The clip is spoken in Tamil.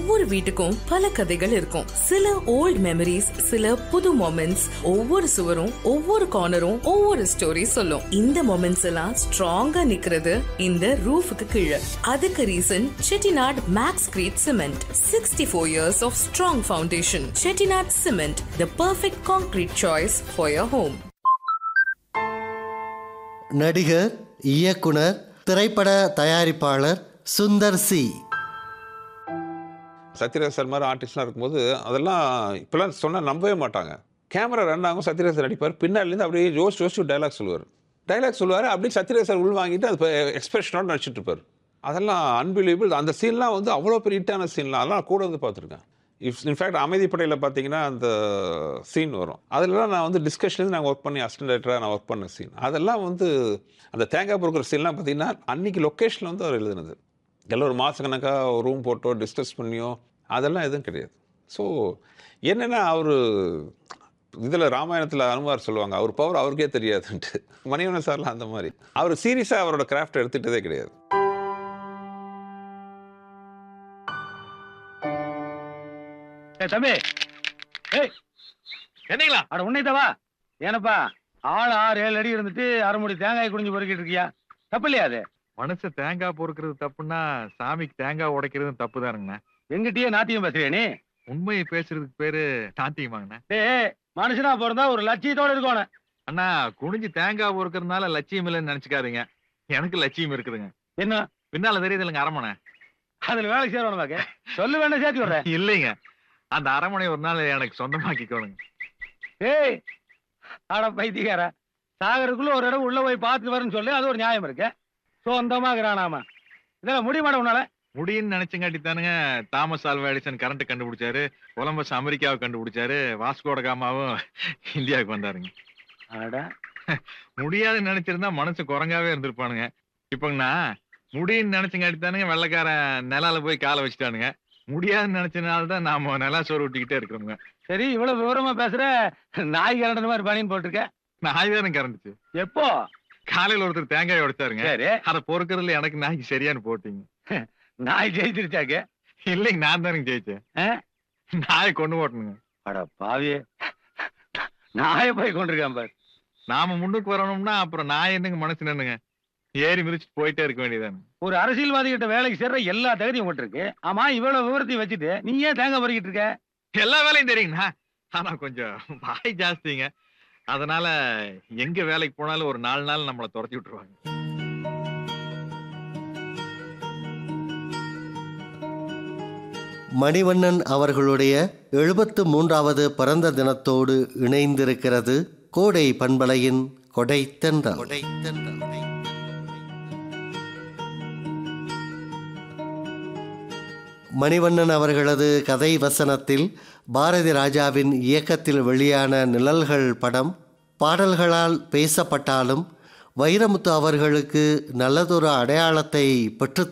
ஒவ்வொரு வீட்டுக்கும் பல கதைகள் இருக்கும் சில ஓல்ட் மெமரிஸ் சில புது மொமெண்ட்ஸ் ஒவ்வொரு சுவரும் ஒவ்வொரு கார்னரும் ஒவ்வொரு ஸ்டோரி சொல்லும் இந்த மொமெண்ட்ஸ் எல்லாம் ஸ்ட்ராங்கா நிக்கிறது இந்த ரூஃபுக்கு கீழே அதுக்கு reason Chettinad max crete cement sixty four years of strong foundation Chettinad cement the perfect concrete choice for your home நடிகர் இயக்குனர் திரைப்பட தயாரிப்பாளர் சுந்தர் சி சத்யராஜ் சார் மாதிரி ஆர்டிஸ்ட்லாம் இருக்கும்போது அதெல்லாம் இப்போலாம் சொன்னால் நம்பவே மாட்டாங்க கேமரா ரன் ஆகும் சத்யராஜ் சார் நடிப்பார் பின்னாடிலேருந்து அப்படியே ஜோஸ் ஜோஸ் டைலாக் சொல்லுவார் டைலாக் சொல்லுவார் அப்படியே சத்யராஜ் சார் உள் வாங்கிட்டு அது எக்ஸ்பிரஷனோட நடிச்சிட்டு இருப்பார் அதெல்லாம் அன்பிலீபிள் அந்த சீன்லாம் வந்து அவ்வளோ பெரிய ஹிட்டான சீன்லாம் அதெல்லாம் கூட வந்து பார்த்துருக்கேன் இஃப் இன்ஃபேக்ட் அமைதிப்படையில் பார்த்தீங்கன்னா அந்த சீன் வரும் அதெல்லாம் நான் வந்து டிஸ்கஷன்லேருந்து நாங்கள் ஒர்க் பண்ணி அசிஸ்டன்ட் டைரக்டராக நான் ஒர்க் பண்ண சீன் அதெல்லாம் வந்து அந்த தேங்காய் பொறுக்கிற சீன்லாம் பார்த்தீங்கன்னா அன்னைக்கு லொக்கேஷனில் வந்து அவர் எழுதுனது எல்லாம் ஒரு மாதக்கணக்காக ஒரு ரூம் போட்டோ டிஸ்கஸ் பண்ணியோ அதெல்லாம் எதுவும் கிடையாது ஸோ என்னென்னா அவர் இதில் ராமாயணத்தில் அனுமார் சொல்லுவாங்க அவர் பவர் அவருக்கே தெரியாதுன்ட்டு மணிவண்ணன் சார்லாம் அந்த மாதிரி அவர் சீரியஸாக அவரோட கிராஃப்ட் எடுத்துகிட்டதே கிடையாது ஏய் தம்பி ஏய் என்னங்களா அட உன்னைத்தவா ஏனப்பா ஆள் ஆறு ஏழு அடி இருந்துட்டு அரை முடி தேங்காய் குடிஞ்சு பொறுக்கிட்டு இருக்கியா தப்பு இல்லையா அது மனசு தேங்காய் பொறுக்கிறது தப்புன்னா சாமிக்கு தேங்காய் உடைக்கிறதும் தப்பு தானுங்கண்ணா எங்கிட்டயே நாத்தியம் பேசுறியா நீ உண்மையை பேசுறதுக்கு பேரு நாட்டியமாங்கண்ணா டேய் மனுஷனா பிறந்தா ஒரு லட்சியத்தோட இருக்கணும் அண்ணா குனிஞ்சு தேங்காய் பொறுக்கிறதுனால லட்சியம் இல்லைன்னு நினைச்சுக்காதீங்க எனக்கு லட்சியம் இருக்குதுங்க என்ன பின்னால தெரியுது இல்லைங்க அரமனை அதுல வேலை செய்யறவன பாக்க சொல்லு வேண்டாம் சேர்த்து விடுறேன் இல்லைங்க அந்த அரமனை ஒரு நாள் எனக்கு சொந்தமாக்கிக்கோணுங்க ஏய் அட பைத்தியக்கார சாகருக்குள்ள ஒரு இடம் உள்ள போய் பார்த்துட்டு வரேன்னு சொல்லு அது ஒரு நியாயம் இருக்கு சொந்தமாகறானாம இதெல்லாம் முடியுமாட உன்னால முடியும்னு நினைச்சங்காட்டி தானுங்க தாமஸ் ஆல்வா எடிசன் கரண்ட் கண்டுபிடிச்சாரு கொலம்பஸ் அமெரிக்காவை கண்டுபிடிச்சாரு வாஸ்கோட காமாவும் இந்தியாவுக்கு வந்தாருங்க அட முடியாதுன்னு நினைச்சிருந்தா மனசு குரங்காவே இருந்திருப்பானுங்க இப்பங்கண்ணா முடியும்னு நினைச்சங்காட்டி தானுங்க வெள்ளைக்காரன் நிலால போய் காலை வச்சுட்டானுங்க முடியாதுன்னு நினைச்சனால தான் நாம நிலா சோறு விட்டுக்கிட்டே இருக்கிறோங்க சரி இவ்வளவு விவரமா பேசுற நாய் கரண்ட மாதிரி பனின்னு போட்டிருக்க நாய் தானே கறந்துச்சு எப்போ காலையில ஒருத்தர் தேங்காய் உடைச்சாருங்க சரி அதை பொறுக்கிறதுல எனக்கு நாய்க்கு சரியானு போட்டீங்க நாய் ஜெயிச்சிருச்சாக்கு இல்லைங்க நான் தானுங்க ஜெயிச்சேன் ஆ? நாயை கொண்டு ஓட்டணுங்க அட பாவியே நாயை போய் கொண்டிருக்கான் பாரு நாம முன்னுக்கு வரணும்னா அப்புறம் நான் என்னங்க மனசு நின்னுங்க ஏறி மிதிச்சுட்டு போயிட்டே இருக்க வேண்டியதானே ஒரு அரசியல்வாதி கிட்ட வேலைக்கு சேர்ற எல்லா தகுதியும் உங்கள்ட்ட இருக்கு ஆமா இவ்வளவு விவரத்தையும் வச்சுட்டு நீ ஏன் தேங்காய் பறிக்கிட்டு இருக்க எல்லா வேலையும் தெரியுங்கண்ணா ஆனா கொஞ்சம் வாய் ஜாஸ்திங்க அதனால எங்க வேலைக்கு போனாலும் ஒரு நாலு நாள் நம்மளை துரத்தி விட்டுருவாங்க மணிவண்ணன் அவர்களுடைய எழுபத்து மூன்றாவது பிறந்த தினத்தோடு இணைந்திருக்கிறது கோடை பண்பலையின் கொடை தென்றல் மணிவண்ணன் அவர்களது கதை வசனத்தில் பாரதி ராஜாவின் இயக்கத்தில் வெளியான நிழல்கள் படம் பாடல்களால் பேசப்பட்டாலும் வைரமுத்து அவர்களுக்கு நல்லதொரு அடையாளத்தை பெற்றுத்